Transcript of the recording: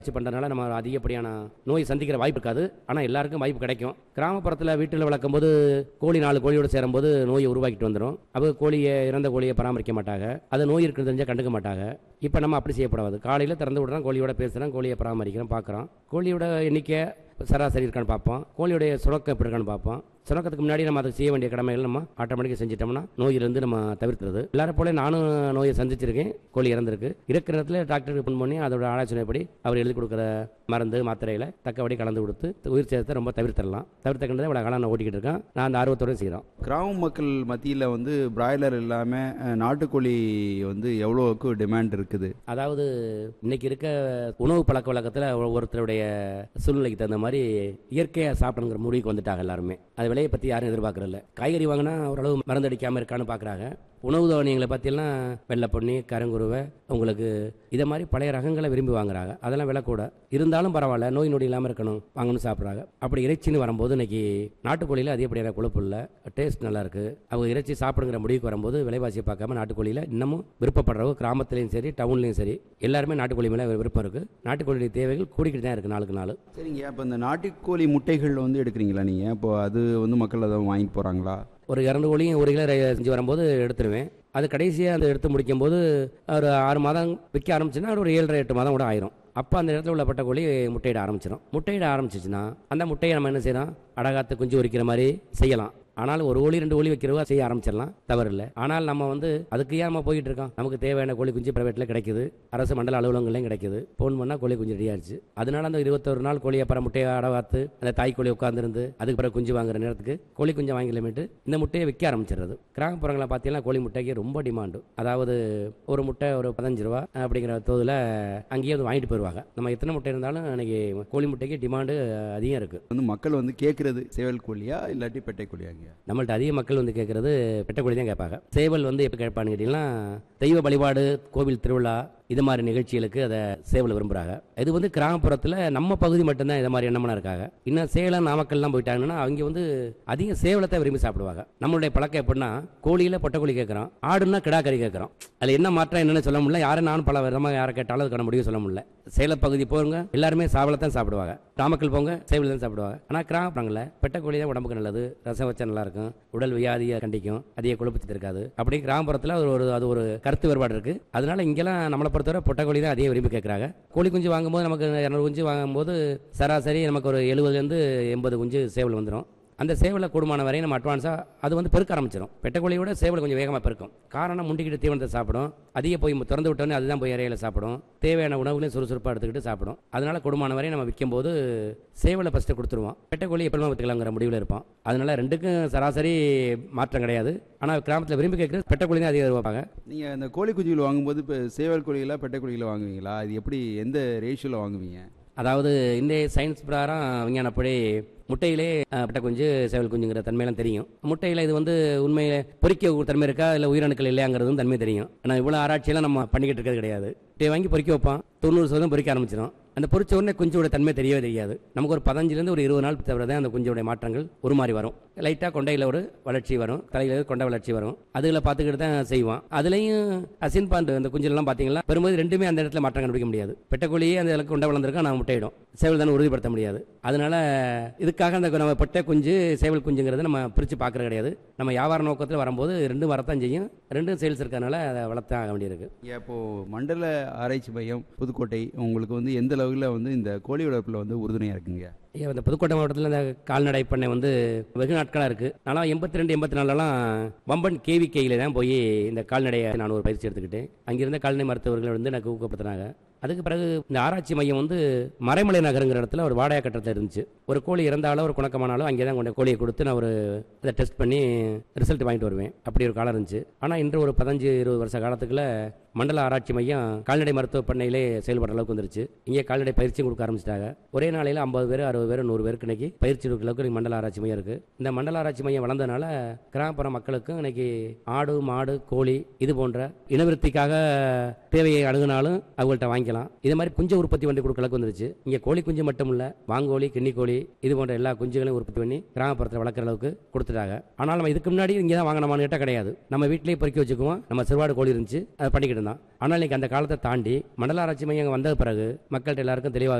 வச்சு பண்ணுறதுனால நம்ம அதிகப்படியான நோய் சந்திக்கிற வாய்ப்பு இருக்காது ஆனால் எல்லாருக்கும் வாய்ப்பு கிடைக்கும் கிராமப்புறத்தில் வீட்டில் வளர்க்கும் போது கோழி நாலு கோழியோடு சேரும்போது நோயை உருவாக்கிட்டு வந்துடும் அப்போ கோழியை இறந்த கோழியை பராமரிக்க மாட்டாங்க அது நோய் இருக்குன்னு தெரிஞ்சால் கண்டுக்க மாட்டாங்க இப்போ நம்ம அப்படி செய்யப்படாது காலையில் திறந்து விடுறோம் கோழியோட பேசுகிறோம் கோழியை பராமரிக்கிறோம் பார்க்குறோம் கோழியோட எண்ணிக்கை சராசரி இருக்கான்னு பார்ப்போம் கோழியோடைய சுரக்கம் எப்படி இருக்கான்னு பார்ப்போம் சுரக்கத்துக்கு முன்னாடி நம்ம அதை செய்ய வேண்டிய கடமைகள் நம்ம ஆட்டோமேட்டிக்காக செஞ்சிட்டோம்னா நோயிலிருந்து நம்ம தவிர்க்கிறது எல்லாரும் போல நானும் நோயை சந்திச்சிருக்கேன் கோழி இறந்திருக்கு இருக்கிற இடத்துல டாக்டருக்கு ஃபோன் பண்ணி அதோட ஆலோசனைப்படி அவர் எழுதி கொடுக்குற மருந்து மாத்திரைகளை தக்கபடி கலந்து கொடுத்து உயிர் சேதத்தை ரொம்ப தவிர்த்திடலாம் தவிர்த்துக்கிட்டு இவ்வளோ காலம் நான் ஓட்டிக்கிட்டு இருக்கேன் நான் அந்த ஆர்வத்தோடு செய்கிறோம் கிராம மக்கள் மத்தியில் வந்து பிராய்லர் இல்லாமல் நாட்டுக்கோழி வந்து எவ்வளோக்கு டிமாண்ட் இருக்குது அதாவது இன்னைக்கு இருக்க உணவு பழக்க வழக்கத்தில் ஒருத்தருடைய சூழ்நிலைக்கு தகுந்த மாதிரி இயற்கையாக சாப்பிடணுங்கிற முடிவுக்கு வந்துட்டாங்க எல்லாருமே அது விலையை பற்றி யாரும் எதிர்பார்க்கறதில்ல காய்கறி வாங்கினா ஓரளவு மருந்து அடிக்காமல் இருக்கான்னு பார்க்குறாங்க உணவு தானியங்களை பற்றியெல்லாம் வெள்ளை பொன்னி கருங்குருவை உங்களுக்கு இதை மாதிரி பழைய ரகங்களை விரும்பி வாங்குறாங்க அதெல்லாம் விலை கூட இருந்தாலும் பரவாயில்ல நோய் நொடி இல்லாமல் இருக்கணும் வாங்கணும் சாப்பிட்றாங்க அப்படி இறைச்சின்னு வரும்போது இன்னைக்கு நாட்டுக்கோழியில் அதிகப்படியான கொழுப்பு இல்லை டேஸ்ட் நல்லா இருக்கு அவங்க இறைச்சி சாப்பிடுங்கிற முடிவுக்கு வரும்போது விலைவாசியை பார்க்காம நாட்டுக்கோழியில் இன்னமும் விருப்பப்படுறவங்க கிராமத்துலேயும் சரி டவுன்லேயும் சரி எல்லாருமே நாட்டுக்கோழி மேலே விருப்பம் இருக்கு நாட்டுக்கோழியுடைய தேவைகள் கூடிக்கிட்டு தான் இருக்கு நாளுக்கு நாள் சரிங்க அப்போ இந்த நாட்டுக்கோழி முட்டைகள் வந்து எடுக்கிறீங்களா நீங்கள் இப்போ அது வந்து மக்கள் அதை வாங்கிட்டு போகிறாங்களா ஒரு இரண்டு கோழியும் ஒரு கிலோ ரை- செஞ்சு வரும்போது எடுத்துருவேன் அது கடைசியாக அந்த எடுத்து முடிக்கும்போது ஒரு ஆறு மாதம் விற்க ஆரம்பிச்சுன்னா ஒரு ஏழரை எட்டு மாதம் கூட ஆயிரும் அப்போ அந்த இடத்துல உள்ள பட்ட கோழி முட்டையிட ஆரம்பிச்சிடும் முட்டையிட ஆரம்பிச்சிச்சுன்னா அந்த முட்டையை நம்ம என்ன செய்யலாம் அடகாத்து குஞ்சு உரிக்கிற மாதிரி செய்யலாம் ஆனால் ஒரு கோழி ரெண்டு கோழி வைக்கிறவங்க செய்ய ஆரம்பிச்சிடலாம் தவறு இல்லை ஆனால் நம்ம வந்து அதுக்கு ஏன் நம்ம போயிட்டு இருக்கோம் நமக்கு தேவையான கோழி குஞ்சு பிரைவேட்டில் கிடைக்குது அரசு மண்டல அலுவலகங்களையும் கிடைக்குது ஃபோன் பண்ணால் கோழி குஞ்சு ரெடி ஆயிடுச்சு அதனால அந்த இருபத்தொரு நாள் கோழியை அப்புறம் முட்டையை அடவாத்து அந்த தாய் கோழி உட்காந்துருந்து அதுக்கு பிறகு குஞ்சு வாங்குற நேரத்துக்கு கோழி குஞ்சு வாங்கிலமேட்டு இந்த முட்டையை விற்க ஆரம்பிச்சிடுறது கிராமப்புறங்களை பார்த்தீங்கன்னா கோழி முட்டைக்கு ரொம்ப டிமாண்டு அதாவது ஒரு முட்டை ஒரு பதினஞ்சு ரூபா அப்படிங்கிற தோதில் அங்கேயே வந்து வாங்கிட்டு போயிடுவாங்க நம்ம எத்தனை முட்டை இருந்தாலும் இன்னைக்கு கோழி முட்டைக்கு டிமாண்டு அதிகம் இருக்குது வந்து மக்கள் வந்து கேட்குறது சேவல் கோழியா இல்லாட்டி பெட்டை கோழியாங்க நம்மள்ட்ட அதிக மக்கள் வந்து கேட்கறது பெட்டக்கோழி தான் கேட்பாங்க சேவல் வந்து எப்போ கேட்பான்னு கேட்டிங்கன்னா தெய்வ வழிபாடு கோவில் திருவிழா இது மாதிரி நிகழ்ச்சிகளுக்கு அதை சேவல் விரும்புகிறாங்க இது வந்து கிராமப்புறத்தில் நம்ம பகுதி மட்டும்தான் இது மாதிரி எண்ணமெல்லாம் இருக்காங்க இன்னும் சேலம் நாமக்கல்லாம் போயிட்டாங்கன்னா அவங்க வந்து அதிக சேவலத்தை விரும்பி சாப்பிடுவாங்க நம்மளுடைய பழக்கம் எப்படின்னா கோழியில் பொட்டக்கோழி கேட்குறோம் ஆடுன்னா கிடாக்கறி கேட்குறோம் அதில் என்ன மாற்றம் என்னன்னு சொல்ல முடியல யாரும் நானும் பல விதமாக யாரை கேட்டாலும் அதுக்கான முடிவு சொல்ல முடியல சேல பகுதி போங்க எல்லாருமே சாவலை தான் சாப்பிடுவாங்க நாமக்கல் போங்க சேவல் தான் சாப்பிடுவாங்க ஆனால் கிராமப்புறங்களில் பெட்டக்கோழி தான் உடம்புக்கு நல்லது ரசம் வச்சா நல்லா இருக்கும் உடல் வியாதியை கண்டிக்கும் அதிக கொழுப்பு இருக்காது அப்படி கிராமப்புறத்தில் ஒரு ஒரு அது ஒரு கருத்து வேறுபாடு இருக்கு அதனால இங்கெல்லாம் நம்மளை பொறுத்தவரை பொட்டக்கோழி தான் அதிகம் விரும்பி கேட்குறாங்க கோழி குஞ்சு வாங்கும்போது நமக்கு இரநூறு குஞ்சு வாங்கும்போது சராசரி நமக்கு ஒரு எழுபதுலேருந்து எண்பது குஞ்சு சேவல் வந்துடும் அந்த சேவலை கூடுமான வரை நம்ம அட்வான்ஸாக அது வந்து பெருக்க ஆரம்பிச்சிடும் பெட்டக்கோழியோட சேவல் கொஞ்சம் வேகமாக பெருக்கும் காரணம் முண்டிக்கிட்டு தீவனத்தை சாப்பிடும் அதிக போய் திறந்து விட்டோன்னே அதுதான் போய் இறையில சாப்பிடும் தேவையான உணவுகளையும் சுறுசுறுப்பாக எடுத்துக்கிட்டு சாப்பிடும் அதனால கூடுமான வரை நம்ம விற்கும்போது சேவலை ஃபஸ்ட்டு கொடுத்துருவோம் பெட்டக்கோழி எப்பவுமே விற்றுக்கலாங்கிற முடிவில் இருப்போம் அதனால ரெண்டுக்கும் சராசரி மாற்றம் கிடையாது ஆனால் கிராமத்தில் விரும்பி கேட்குறது பெட்டக்கோழி தான் அதிகம் எதிர்பார்ப்பாங்க நீங்கள் இந்த கோழி குஞ்சுகள் வாங்கும்போது இப்போ சேவல் கோழிகளா பெட்டை கோழிகளை வாங்குவீங்களா அது எப்படி எந்த ரேஷியோவில் வாங்குவீங்க அதாவது இன்றைய சயின்ஸ் பிரகாரம் விஞ்ஞானப்படி முட்டையிலே அஹ், பெட்டை குஞ்சு சேவல் குஞ்சுங்கிற தன்மையெல்லாம் தெரியும் முட்டையில் இது வந்து உண்மையில பொறிக்க ஒரு தன்மை இருக்கா இல்லை உயிரணுக்கள் இல்லையாங்கிறதும் தன்மை தெரியும் ஆனால் இவ்வளோ ஆராய்ச்சியெல்லாம் நம்ம பண்ணிக்கிட்டு இருக்கிறது கிடையாது முட்டையை வாங்கி பொறிக்க வைப்பான் தொண்ணூறு சதவீதம் பொறிக்க ஆரம்பிச்சிடும் அந்த பொறிச்ச உடனே குஞ்சோட தன்மை தெரியவே தெரியாது நமக்கு ஒரு பதினஞ்சுலேருந்து ஒரு இருபது நாள் தவிர தான் அந்த குஞ்சோட மாற்றங்கள் உருமாறி வரும் லைட்டாக கொண்டையில் ஒரு வளர்ச்சி வரும் தலையில் கொண்டை வளர்ச்சி வரும் அதுகளை பார்த்துக்கிட்டு தான் செய்வான் அதுலேயும் அசின் பாண்டு அந்த குஞ்செல்லாம் பார்த்தீங்கன்னா பெரும்போது ரெண்டுமே அந்த இடத்துல மாற்றம் கண்டுபிடிக்க முடியாது பெட்டக்கோழியே அந்த இடத்துல கொண்டை வளர்ந்துருக்கா நான் முட்டையிடும் சேவல் தானே உறுதிப்படுத்த முடியாது அதனால இதுக்காக அந்த நம்ம பெட்டை குஞ்சு சேவல் குஞ்சுங்கிறத நம்ம பிரித்து பார்க்கறது கிடையாது நம்ம வியாபார நோக்கத்தில் வரும்போது ரெண்டும் வரத்தான் செய்யும் ரெண்டும் சேல்ஸ் இருக்கறனால அதை வளர்த்தான் ஆக வேண்டியிருக்கு இங்கே இப்போது மண்டல ஆராய்ச்சி மையம் புதுக்கோட்டை உங்களுக்கு வந்து எந்த அளவில் வந்து இந்த கோழி வளர்ப்பில் வந்து உறுதுணையாக இருக்குங்க ஐயா, இந்த புதுக்கோட்டை மாவட்டத்தில் இந்த கால்நடை பண்ணை வந்து வெகு நாட்களாக இருக்குது ஆனால் எண்பத்தி ரெண்டு எண்பத்தி நாலுலாம் வம்பன் கேவிக்கையில் தான் போய் இந்த கால்நடையை நான் ஒரு பயிற்சி எடுத்துக்கிட்டேன் அங்கிருந்த கால்நடை மருத்துவர்கள் வந்து எனக்கு ஊக்கப்படுத்தினாங்க அதுக்கு பிறகு இந்த ஆராய்ச்சி மையம் வந்து மறைமலை நகருங்கிற இடத்துல ஒரு வாடகை கட்டத்தில் இருந்துச்சு ஒரு கோழி இறந்தாலும் ஒரு குணக்கமானாலும் அங்கே தான் கொண்டு கோழியை கொடுத்து நான் ஒரு இதை டெஸ்ட் பண்ணி ரிசல்ட் வாங்கிட்டு வருவேன் அப்படி ஒரு காலம் இருந்துச்சு ஆனால் இன்று ஒரு பதினஞ்சு இருபது வருஷ காலத்துக்குள்ள மண்டல ஆராய்ச்சி மையம் கால்நடை மருத்துவ பண்ணையிலே செயல்படுற அளவுக்கு வந்துருச்சு இங்கே கால்நடை பயிற்சியும் கொடுக்க ஆரம்பிச்சிட்டாங்க ஒரே நாளையில் ஐம்பது பேர் அறுபது பேர் நூறு பேருக்கு இன்னைக்கு பயிற்சி கொடுக்குற அளவுக்கு இன்னைக்கு மண்டல ஆராய்ச்சி மையம் இருக்கு இந்த மண்டல ஆராய்ச்சி மையம் வளர்ந்ததுனால கிராமப்புற மக்களுக்கும் இன்னைக்கு ஆடு மாடு கோழி இது போன்ற இனவிருத்திக்காக தேவையை அணுகுனாலும் அவங்கள்ட்ட வாங்கிக்கலாம் இது மாதிரி குஞ்சு உற்பத்தி பண்ணி கொடுக்குற அளவுக்கு வந்துருச்சு இங்கே கோழி குஞ்சு மட்டும் இல்ல வாங்கோழி கிண்ணி கோழி இது போன்ற எல்லா குஞ்சுகளையும் உற்பத்தி பண்ணி கிராமப்புறத்தில் வளர்க்குற அளவுக்கு கொடுத்துட்டாங்க ஆனால் நம்ம இதுக்கு முன்னாடி இங்கே தான் வாங்கினோமான்னு கேட்டால் கிடையாது நம்ம வீட்டிலேயே பொறுக்கி வச்சுக்குவோம் நம்ம சிறுவாடு கோழி இருந்துச்சு அதை பண்ணிக்கிட்டு இருந்தோம் இருந்தான் ஆனால் இன்னைக்கு அந்த காலத்தை தாண்டி மண்டல ஆராய்ச்சி மையம் வந்த பிறகு மக்கள்கிட்ட எல்லாருக்கும் தெளிவாக